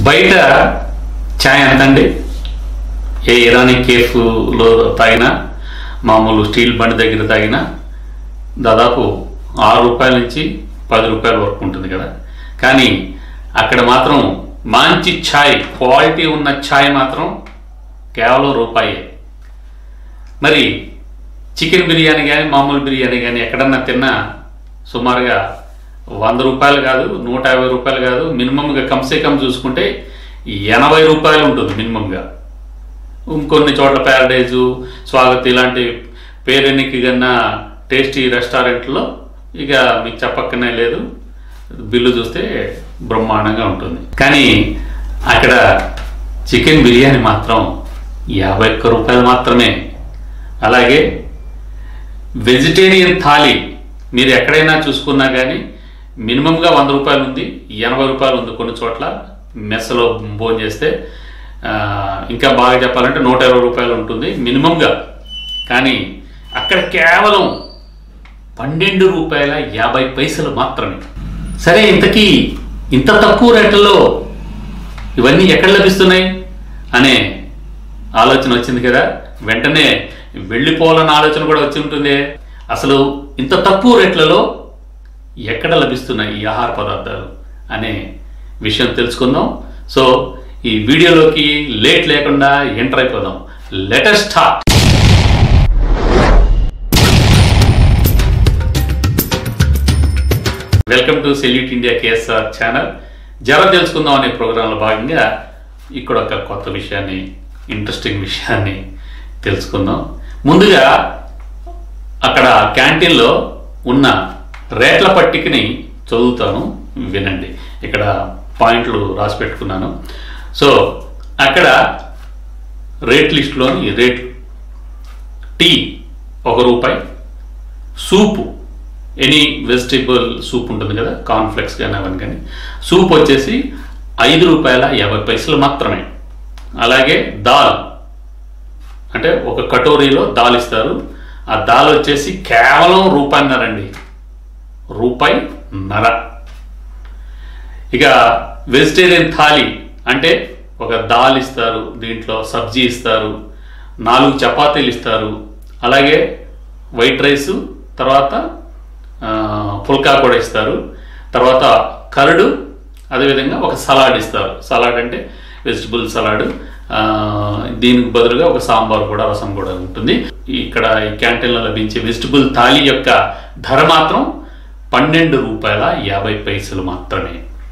బయట ఛాయ్ ఎంతండి ఏ ఇరానీ కేఫ్లో తాగినా మామూలు స్టీల్ బండి దగ్గర తాగినా దాదాపు ఆరు రూపాయల నుంచి పది రూపాయల వరకు ఉంటుంది కదా కానీ అక్కడ మాత్రం మంచి ఛాయ్ క్వాలిటీ ఉన్న ఛాయ్ మాత్రం కేవలం రూపాయే మరి చికెన్ బిర్యానీ కానీ మామూలు బిర్యానీ కానీ ఎక్కడన్నా తిన్నా సుమారుగా వంద రూపాయలు కాదు నూట యాభై రూపాయలు కాదు మినిమంగా కమ్సే కమ్ చూసుకుంటే ఎనభై రూపాయలు ఉంటుంది మినిమంగా ఇంకొన్ని చోట్ల ప్యారడైజు స్వాగత్ ఇలాంటి పేరెన్నికి కన్నా టేస్టీ రెస్టారెంట్లో ఇక మీకు చెప్పక్కనే లేదు బిల్లు చూస్తే బ్రహ్మాండంగా ఉంటుంది కానీ అక్కడ చికెన్ బిర్యానీ మాత్రం యాభై ఒక్క రూపాయలు మాత్రమే అలాగే వెజిటేరియన్ థాలీ మీరు ఎక్కడైనా చూసుకున్నా కానీ మినిమంగా వంద రూపాయలు ఉంది ఎనభై రూపాయలు ఉంది కొన్ని చోట్ల మెస్సలో భోజనం చేస్తే ఆ, ఇంకా బాగా చెప్పాలంటే నూట ఇరవై రూపాయలు ఉంటుంది మినిమంగా కానీ అక్కడ కేవలం పన్నెండు రూపాయల యాభై పైసలు మాత్రమే సరే ఇంతకీ ఇంత తక్కువ రేట్లలో ఇవన్నీ ఎక్కడ లభిస్తున్నాయి అనే ఆలోచన వచ్చింది కదా వెంటనే వెళ్ళిపోవాలన్న ఆలోచన కూడా వచ్చి ఉంటుంది అసలు ఇంత తక్కువ రేట్లలో ఎక్కడ లభిస్తున్నాయి ఈ ఆహార పదార్థాలు అనే విషయం తెలుసుకుందాం సో ఈ వీడియోలోకి లేట్ లేకుండా ఎంటర్ అయిపోదాం letter start welcome to salute India KSR channel జర తెలుసుకుందాం అనే ప్రోగ్రాంలో భాగంగా ఇక్కడ ఒక కొత్త విషయాన్ని ఇంట్రెస్టింగ్ విషయాన్ని తెలుసుకుందాం ముందుగా అక్కడ క్యాంటీన్లో ఉన్న రేట్ల పట్టికని చదువుతాను వినండి ఇక్కడ పాయింట్లు రాసి పెట్టుకున్నాను సో అక్కడ రేట్ లిస్టులోని రేట్ టీ ఒక రూపాయి సూపు ఎనీ వెజిటేబుల్ సూప్ ఉంటుంది కదా కాన్ఫ్లెక్స్ కానీ అవన్నీ కానీ సూప్ వచ్చేసి ఐదు రూపాయల యాభై పైసలు మాత్రమే అలాగే దాల్ అంటే ఒక కటోరీలో దాల్ ఇస్తారు ఆ దాల్ వచ్చేసి కేవలం రూపాయిన్నరండి రూపాయి నర ఇక వెజిటేరియన్ థాలీ అంటే ఒక దాల్ ఇస్తారు దీంట్లో సబ్జీ ఇస్తారు నాలుగు చపాతీలు ఇస్తారు అలాగే వైట్ రైస్ తర్వాత ఆ, పుల్కా కూడా ఇస్తారు తర్వాత కరడు అదేవిధంగా ఒక సలాడ్ ఇస్తారు సలాడ్ అంటే వెజిటబుల్ సలాడ్ ఆ, దీనికి బదులుగా ఒక సాంబార్ కూడా రసం కూడా ఉంటుంది ఇక్కడ ఈ క్యాంటీన్లో లభించే వెజిటబుల్ థాలీ యొక్క ధర మాత్రం పన్నెండు రూపాయల యాభై పైసలు మాత్రమే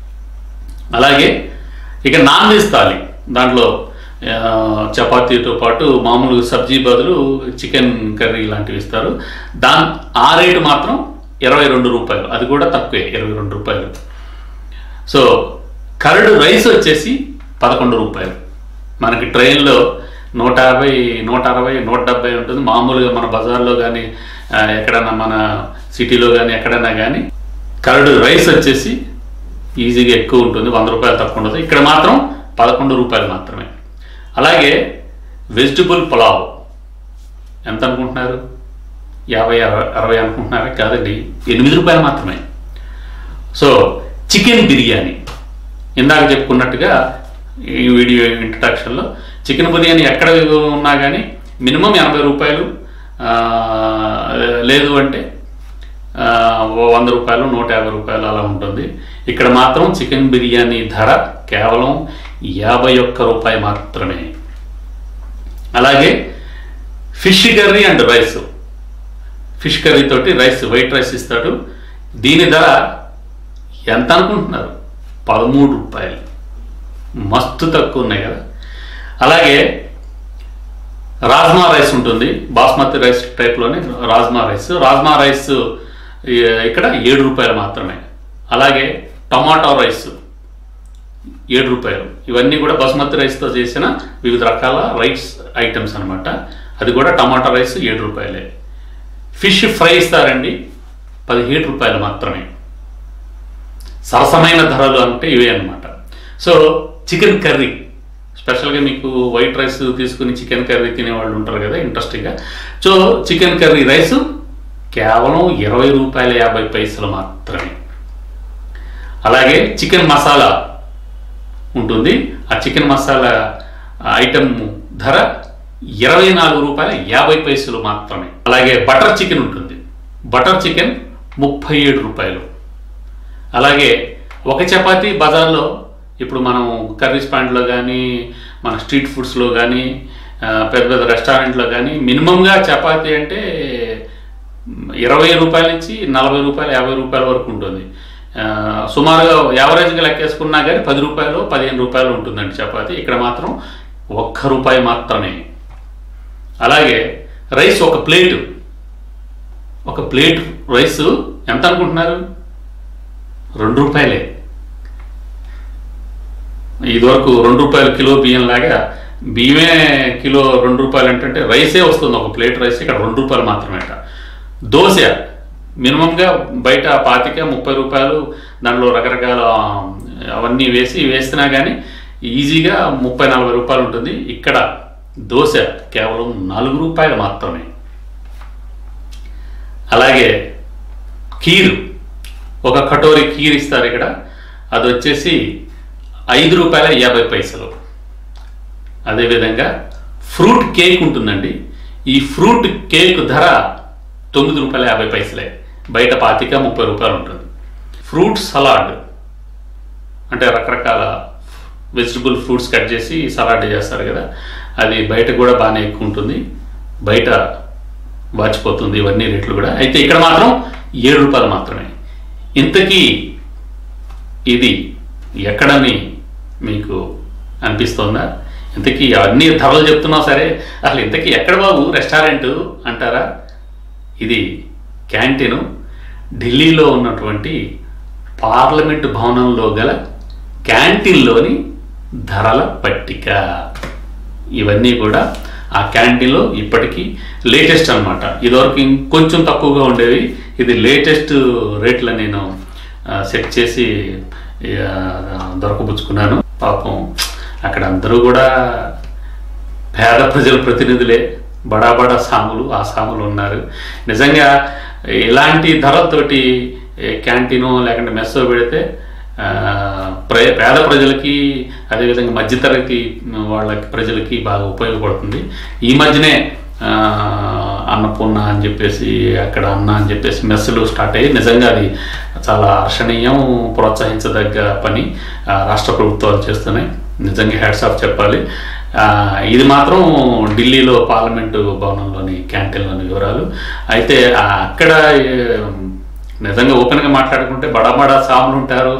అలాగే ఇక నాన్ వెజ్ థాలీ దాంట్లో ఆ, చపాతీతో పాటు మామూలు సబ్జీ బదులు చికెన్ కర్రీ ఇలాంటివి ఇస్తారు దాని ఆ రేటు మాత్రం ఇరవై రెండు రూపాయలు అది కూడా తక్కువే ఇరవై రెండు రూపాయలు సో కరడు రైస్ వచ్చేసి పదకొండు రూపాయలు మనకి ట్రైన్లో నూట యాభై నూట అరవై నూట డెబ్బై ఉంటుంది మామూలుగా మన బజార్లో కానీ ఎక్కడైనా మన సిటీలో కానీ ఎక్కడైనా కానీ కరడు రైస్ వచ్చేసి ఈజీగా ఎక్కువ ఉంటుంది వంద రూపాయలు తక్కువ ఉండదు ఇక్కడ మాత్రం పదకొండు రూపాయలు మాత్రమే అలాగే వెజిటబుల్ పులావ్ ఎంత అనుకుంటున్నారు యాభై అరవై అరవై అనుకుంటున్నారా కాదండి ఎనిమిది రూపాయలు మాత్రమే సో చికెన్ బిర్యానీ ఇందాక చెప్పుకున్నట్టుగా ఈ వీడియో ఇంట్రడక్షన్లో చికెన్ బిర్యానీ ఎక్కడ ఉన్నా కానీ మినిమం ఎనభై రూపాయలు ఆ, లేదు అంటే ఆ, ఓ వంద రూపాయలు నూట యాభై రూపాయలు అలా ఉంటుంది ఇక్కడ మాత్రం చికెన్ బిర్యానీ ధర కేవలం యాభై ఒక్క రూపాయి మాత్రమే అలాగే fish curry and rice fish curry తోటి రైస్ వైట్ రైస్ ఇస్తాడు దీని ధర ఎంత అనుకుంటున్నారు పదమూడు రూపాయలు మస్తు తక్కువ ఉన్నాయి కదా అలాగే రాజ్మా రైస్ ఉంటుంది బాస్మతి రైస్ టైప్లోనే రాజ్మా రైస్ రాజ్మా రైస్ ఈ- ఇక్కడ ఏడు రూపాయలు మాత్రమే అలాగే టమాటో రైస్ ఏడు రూపాయలు ఇవన్నీ కూడా బాస్మతి రైస్తో చేసిన వివిధ రకాల రైస్ ఐటమ్స్ అన్నమాట అది కూడా టమాటా రైస్ ఏడు రూపాయలే ఫిష్ ఫ్రై ఇస్తారండి పదిహేడు రూపాయలు మాత్రమే సరసమైన ధరలు అంటే ఇవే అన్నమాట సో చికెన్ కర్రీ స్పెషల్గా మీకు వైట్ రైస్ తీసుకుని చికెన్ కర్రీ తినేవాళ్ళు ఉంటారు కదా ఇంట్రెస్టింగ్గా సో చికెన్ కర్రీ రైస్ కేవలం ఇరవై రూపాయల యాభై పైసలు మాత్రమే అలాగే చికెన్ మసాలా ఉంటుంది ఆ చికెన్ మసాలా ఐటమ్ ధర ఇరవై నాలుగు రూపాయల యాభై పైసలు మాత్రమే అలాగే బటర్ చికెన్ ఉంటుంది బటర్ చికెన్ ముప్పై ఏడు రూపాయలు అలాగే ఒక చపాతీ బజార్లో ఇప్పుడు మనం కర్రీస్ పాయింట్లో కానీ మన స్ట్రీట్ ఫుడ్స్లో కానీ ఆ, పెద్ద పెద్ద రెస్టారెంట్లో కానీ మినిమంగా చపాతీ అంటే ఇరవై రూపాయల నుంచి నలభై రూపాయలు యాభై రూపాయల వరకు ఉంటుంది ఆ, సుమారుగా యావరేజ్గా లెక్కేసుకున్నా కానీ పది రూపాయలు పదిహేను రూపాయలు ఉంటుందండి చపాతీ ఇక్కడ మాత్రం ఒక్క రూపాయి మాత్రమే అలాగే రైస్ ఒక ప్లేటు ఒక ప్లేట్ రైస్ ఎంత అనుకుంటున్నారు రెండు రూపాయలే ఇదివరకు రెండు రూపాయలు కిలో బియ్యం లాగా బియ్యమే కిలో రెండు రూపాయలు అంటే రైసే వస్తుంది ఒక ప్లేట్ రైస్ ఇక్కడ రెండు రూపాయలు మాత్రమే అట దోశ మినిమంగా బయట పాతిక ముప్పై రూపాయలు దాంట్లో రకరకాల అవన్నీ వేసి వేసినా కానీ ఈజీగా ముప్పై నలభై రూపాయలు ఉంటుంది ఇక్కడ దోశ కేవలం నాలుగు రూపాయలు మాత్రమే అలాగే కీరు ఒక కటోరీ కీర్ ఇస్తారు ఇక్కడ అది వచ్చేసి ఐదు రూపాయల యాభై పైసలు అదేవిధంగా ఫ్రూట్ కేక్ ఉంటుందండి ఈ ఫ్రూట్ కేక్ ధర తొమ్మిది రూపాయల యాభై పైసలే బయట పాతిక ముప్పై రూపాయలు ఉంటుంది ఫ్రూట్ సలాడ్ అంటే రకరకాల వెజిటబుల్ ఫ్రూట్స్ కట్ చేసి సలాడ్ చేస్తారు కదా అది బయట కూడా బాగానే ఎక్కువ ఉంటుంది బయట వాచిపోతుంది ఇవన్నీ రేట్లు కూడా అయితే ఇక్కడ మాత్రం ఏడు రూపాయలు మాత్రమే ఇంతకీ ఇది ఎక్కడని మీకు అనిపిస్తోందా ఇంతకీ అన్ని ధరలు చెప్తున్నా సరే అసలు ఇంతకీ ఎక్కడ బాబు రెస్టారెంట్ అంటారా ఇది క్యాంటీను ఢిల్లీలో ఉన్నటువంటి పార్లమెంటు భవనంలో గల క్యాంటీన్లోని ధరల పట్టిక ఇవన్నీ కూడా ఆ క్యాంటీన్లో ఇప్పటికీ లేటెస్ట్ అనమాట ఇదివరకు ఇంకొంచెం తక్కువగా ఉండేవి ఇది లేటెస్ట్ రేట్ల నేను ఆ, సెట్ చేసి ఆ, దొరకబుచ్చుకున్నాను పాపం అక్కడ అందరూ కూడా పేద ప్రజల ప్రతినిధులే బడా బడా సాములు ఆ సాములు ఉన్నారు నిజంగా ఇలాంటి ధరలతోటి ఏ క్యాంటీనో లేకుంటే మెస్సో పెడితే ఆ, ప్ర పేద ప్రజలకి అదేవిధంగా మధ్యతరగతి వాళ్ళకి ప్రజలకి బాగా ఉపయోగపడుతుంది ఈ మధ్యనే ఆ, అన్నపూర్ణ అని చెప్పేసి అక్కడ అన్న అని చెప్పేసి మెస్సులు స్టార్ట్ అయ్యి నిజంగా అది చాలా హర్షణీయం ప్రోత్సహించదగ్గ పని ఆ, రాష్ట్ర ప్రభుత్వాలు చేస్తున్నాయి నిజంగా హ్యాట్స్ ఆఫ్ చెప్పాలి ఆ, ఇది మాత్రం ఢిల్లీలో పార్లమెంటు భవనంలోని క్యాంటీన్లోని వివరాలు అయితే ఆ, అక్కడ ఏ, నిజంగా ఓపెన్గా మాట్లాడుకుంటే బడా బడా సాములు ఉంటారు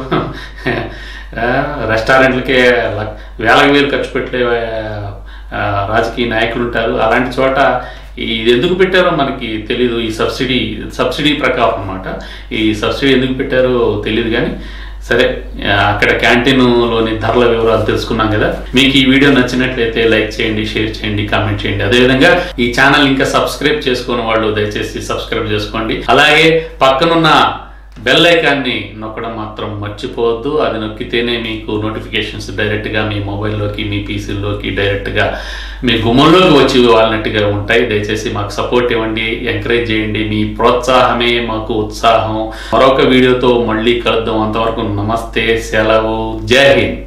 ఆ, రెస్టారెంట్లకే లక్- వేలకు వేలు ఖర్చు పెట్టే ఆ, రాజకీయ నాయకులు ఉంటారు అలాంటి చోట ఇది ఎందుకు పెట్టారో మనకి తెలీదు ఈ సబ్సిడీ సబ్సిడీ ప్రకారం అన్నమాట ఈ సబ్సిడీ ఎందుకు పెట్టారో తెలియదు కానీ సరే ఆ, అక్కడ క్యాంటీన్లోని ధరల వివరాలు తెలుసుకున్నాం కదా మీకు ఈ వీడియో నచ్చినట్లయితే లైక్ చేయండి షేర్ చేయండి కామెంట్ చేయండి అదేవిధంగా ఈ ఛానల్ ఇంకా సబ్స్క్రైబ్ చేసుకున్న వాళ్ళు దయచేసి సబ్స్క్రైబ్ చేసుకోండి అలాగే పక్కనున్న బెల్ ఐకాన్ని నొక్కడం మాత్రం మర్చిపోవద్దు అది నొక్కితేనే మీకు నోటిఫికేషన్స్ డైరెక్ట్గా మీ మొబైల్లోకి మీ పీసీల్లోకి డైరెక్ట్గా మీ గుమ్మంలోకి వచ్చి వాళ్ళనట్టుగా ఉంటాయి దయచేసి మాకు సపోర్ట్ ఇవ్వండి ఎంకరేజ్ చేయండి మీ ప్రోత్సాహమే మాకు ఉత్సాహం మరొక వీడియోతో మళ్ళీ కలుద్దాం అంతవరకు నమస్తే సెలవు జై హింద్